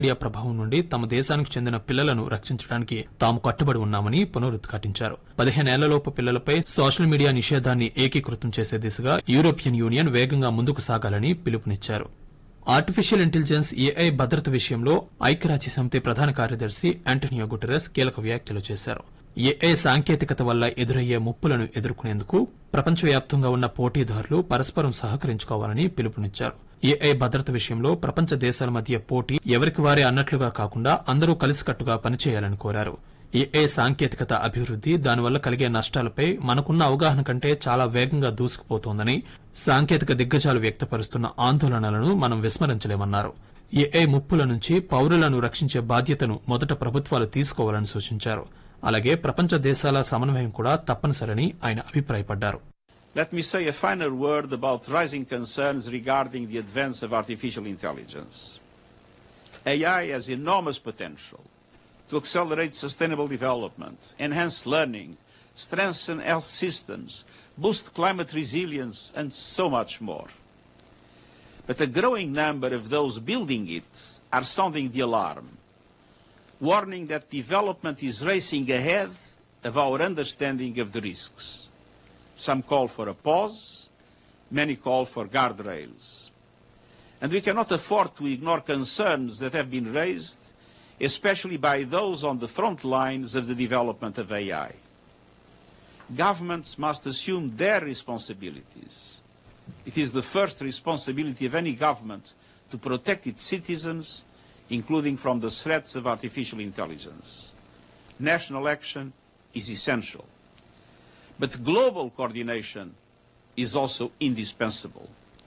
Media ప్రభావం నుండి తమ దేశానికి చెందిన పిల్లలను రక్షించడానికి తాము కట్టుబడి ఉన్నామని పునరుద్ఘాటించారు పదిహేనేళ్లలోపు పిల్లలపై సోషల్ మీడియా నిషేధాన్ని ఏకీకృతం చేసే దిశగా యూరోపియన్ యూనియన్ వేగంగా ముందుకు సాగాలని పిలుపునిచ్చారు ఆర్టిఫిషియల్ ఇంటెలిజెన్స్ ఏఐ భద్రత విషయంలో ఐక్యరాజ్య సమితి ప్రధాన కార్యదర్శి ఆంటోనియో గుటెరస్ కీలక వ్యాఖ్యలు చేశారు ఏఐ సాంకేతికత వల్ల ఎదురయ్యే ముప్పులను ఎదుర్కొనేందుకు ప్రపంచవ్యాప్తంగా ఉన్న పోటీదారులు పరస్పరం సహకరించుకోవాలని పిలుపునిచ్చారు ఏఐ భద్రత విషయంలో ప్రపంచ దేశాల మధ్య పోటీ ఎవరికి వారే అన్నట్లుగా కాకుండా అందరూ కలిసికట్టుగా పనిచేయాలని కోరారు ఏఐ సాంకేతికత అభివృద్ది దానివల్ల కలిగే నష్టాలపై మనకున్న అవగాహన కంటే చాలా వేగంగా దూసుకుపోతోందని సాంకేతిక దిగ్గజాలు వ్యక్తపరుస్తున్న ఆందోళనలను మనం విస్మరించలేమన్నారు ఏఐ ముప్పుల నుంచి పౌరులను రక్షించే బాధ్యతను మొదట ప్రభుత్వాలు తీసుకోవాలని సూచించారు అలాగే ప్రపంచ దేశాల సమన్వయం కూడా తప్పనిసరని ఆయన అభిప్రాయపడ్డారు Let me say a final word about rising concerns regarding the advance of artificial intelligence. AI has enormous potential to accelerate sustainable development, enhance learning, strengthen health systems, boost climate resilience, and so much more. But a growing number of those building it are sounding the alarm, warning that development is racing ahead of our understanding of the risks. Some call for a pause, many call for guardrails. And we cannot afford to ignore concerns that have been raised, especially by those on the front lines of the development of AI. Governments must assume their responsibilities. It is the first responsibility of any government to protect its citizens, including from the threats of artificial intelligence. National action is essential. But global coordination is also indispensable.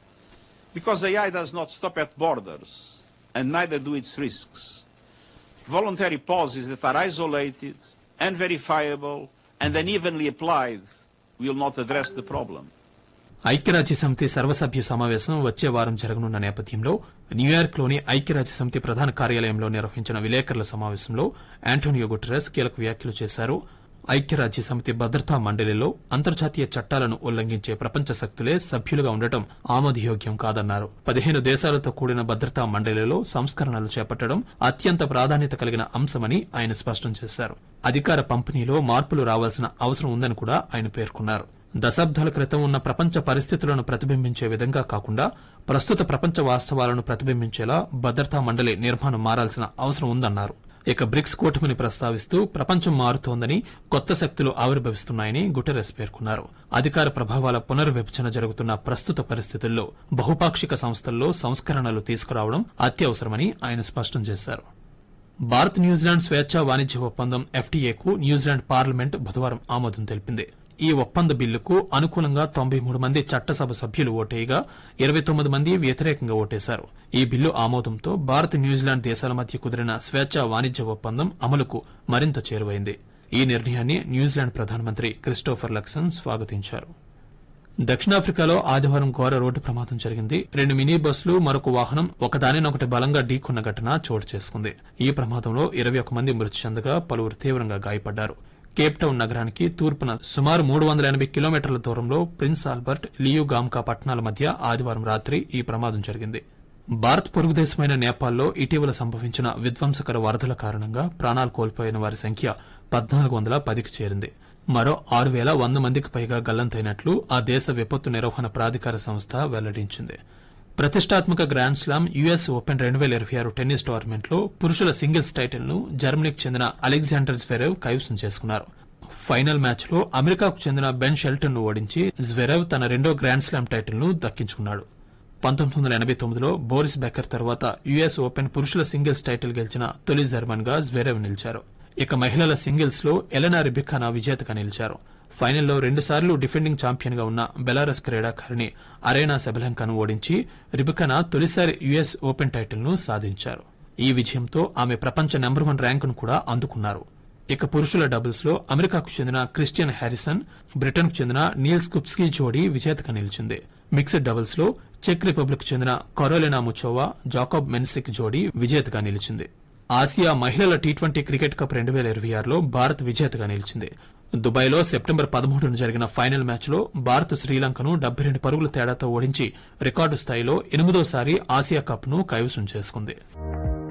Because AI does not stop at borders, and neither do its risks. Voluntary pauses that are isolated, unverifiable, and unevenly applied will not address the problem. ఐక్యరాజ్య సమితి సర్వసభ్య సమావేశం వచ్చే వారం జరగనున్న నేపథ్యంలో New York లోని ఐక్యరాజ్య సమితి ప్రధాన కార్యాలయంలో నిర్వహించిన విలేకరుల సమావేశంలో ఆంటోనియో గుటెరస్ కీలక వ్యాఖ్యలు చేశారు ఐక్యరాజ్య సమితి భద్రతా మండలిలో అంతర్జాతీయ చట్టాలను ఉల్లంఘించే ప్రపంచ శక్తులే సభ్యులుగా ఉండటం ఆమోదయోగ్యం కాదన్నారు పదిహేను దేశాలతో కూడిన భద్రతా మండలిలో సంస్కరణలు చేపట్టడం అత్యంత ప్రాధాన్యత కలిగిన అంశమని ఆయన స్పష్టం చేశారు అధికార పంపిణీలో మార్పులు రావాల్సిన అవసరం ఉందని కూడా ఆయన పేర్కొన్నారు దశాబ్దాల క్రితం ఉన్న ప్రపంచ పరిస్థితులను ప్రతిబింబించే విధంగా కాకుండా ప్రస్తుత ప్రపంచ వాస్తవాలను ప్రతిబింబించేలా భద్రతా మండలి నిర్మాణం మారాల్సిన అవసరం ఉందన్నారు ఇక బ్రిక్స్ కూటమిని ప్రస్తావిస్తూ ప్రపంచం మారుతోందని కొత్త శక్తులు ఆవిర్భవిస్తున్నాయని గుటెరస్ పేర్కొన్నారు అధికార ప్రభావాల పునర్విభజన జరుగుతున్న ప్రస్తుత పరిస్థితుల్లో బహుపాక్షిక సంస్థల్లో సంస్కరణలు తీసుకురావడం అత్యవసరమని ఆయన స్పష్టం చేశారు భారత్ న్యూజిలాండ్ స్వేచ్ఛా వాణిజ్య ఒప్పందం ఎఫ్టీఏకు న్యూజిలాండ్ పార్లమెంట్ బుధవారం ఆమోదం తెలిపింది ఈ ఒప్పంద బిల్లుకు అనుకూలంగా తొంభై మూడు మంది చట్టసభ సభ్యులు ఓటేయగా ఇరవై తొమ్మిది మంది వ్యతిరేకంగా ఓటేశారు ఈ బిల్లు ఆమోదంతో భారత్ న్యూజిలాండ్ దేశాల మధ్య కుదిరిన స్వేచ్ఛా వాణిజ్య ఒప్పందం అమలుకు మరింత చేరువైంది ఈ నిర్ణయాన్ని న్యూజిలాండ్ ప్రధానమంత్రి క్రిస్టోఫర్ లక్సన్ స్వాగతించారు దక్షిణాఫ్రికాలో ఆదివారం ఘోర రోడ్డు ప్రమాదం జరిగింది రెండు మినీ బస్సులు మరొక వాహనం ఒకదానినొకటి బలంగా ఢీకొన్న ఘటన చోటు చేసుకుంది ఈ ప్రమాదంలో ఇరవై ఒక మంది మృతి చెందగా పలువురు తీవ్రంగా గాయపడ్డారు కేప్ టౌన్ నగరానికి తూర్పున సుమారు మూడు వందల ఎనభై కిలోమీటర్ల దూరంలో ప్రిన్స్ ఆల్బర్ట్ లియు గామ్కా పట్టణాల మధ్య ఆదివారం రాత్రి ఈ ప్రమాదం జరిగింది భారత్ పొరుగు దేశమైన నేపాల్లో ఇటీవల సంభవించిన విధ్వంసకర వరదల కారణంగా ప్రాణాలు కోల్పోయిన వారి సంఖ్య పద్నాలుగు వందల పదికి చేరింది మరో ఆరు వేల వంద మందికి పైగా గల్లంతైనట్లు ఆ దేశ విపత్తు నిర్వహణ ప్రాధికార సంస్థ వెల్లడించింది ప్రతిష్టాత్మక గ్రాండ్ స్లామ్ యుఎస్ ఓపెన్ రెండు వేల ఇరవై ఆరు టెన్నిస్ టోర్నమెంట్ లో పురుషుల సింగిల్స్ టైటిల్ ను జర్మనీకి చెందిన అలెగ్జాండర్ స్వెరెవ్ కైవసం చేసుకున్నారు ఫైనల్ మ్యాచ్ లో అమెరికాకు చెందిన బెన్ షెల్టన్ ను ఓడించి జ్వెరెవ్ తన రెండో గ్రాండ్ స్లామ్ టైటిల్ ను దక్కించుకున్నాడు పంతొమ్మిది వందల ఎనభై తొమ్మిదిలో బోరిస్ బెకర్ తర్వాత యుఎస్ ఓపెన్ పురుషుల సింగిల్స్ టైటిల్ గెలిచిన తొలి జర్మన్ గా జ్వెరెవ్ నిలిచారు ఇక మహిళల సింగిల్స్ లో ఎలెనా రిబిఖానా విజేతగా నిలిచారు ఫైనల్లో రెండుసార్లు డిఫెండింగ్ ఛాంపియన్ గా ఉన్న బెలారస్ క్రీడాకారిణి అరేనా సెబలంకను ఓడించి రిబికనా తొలిసారి యుఎస్ ఓపెన్ టైటిల్ ను సాధించారు ఈ విజయంతో ఆమె ప్రపంచ నెంబర్ వన్ ర్యాంకును కూడా అందుకున్నారు ఇక పురుషుల డబుల్స్ లో అమెరికాకు చెందిన క్రిస్టియన్ హ్యారిసన్ బ్రిటన్ కు చెందిన నీల్స్ కుప్స్కీ జోడీ విజేతగా నిలిచింది మిక్స్డ్ డబుల్స్ లో చెక్ రిపబ్లిక్ చెందిన కొరోలినా ముచోవా జాకోబ్ మెన్సిక్ జోడీ విజేతగా నిలిచింది ఆసియా మహిళల టీ ట్వంటీ క్రికెట్ కప్ రెండు వేల ఇరవై ఆరులో భారత్ విజేతగా నిలిచింది దుబాయ్లో సెప్టెంబర్ పదమూడున జరిగిన ఫైనల్ మ్యాచ్లో భారత్ శ్రీలంకను డెబ్బై రెండు పరుగుల తేడాతో ఓడించి రికార్డు స్థాయిలో ఎనిమిదోసారి ఆసియా కప్ను కైవసం చేసుకుంది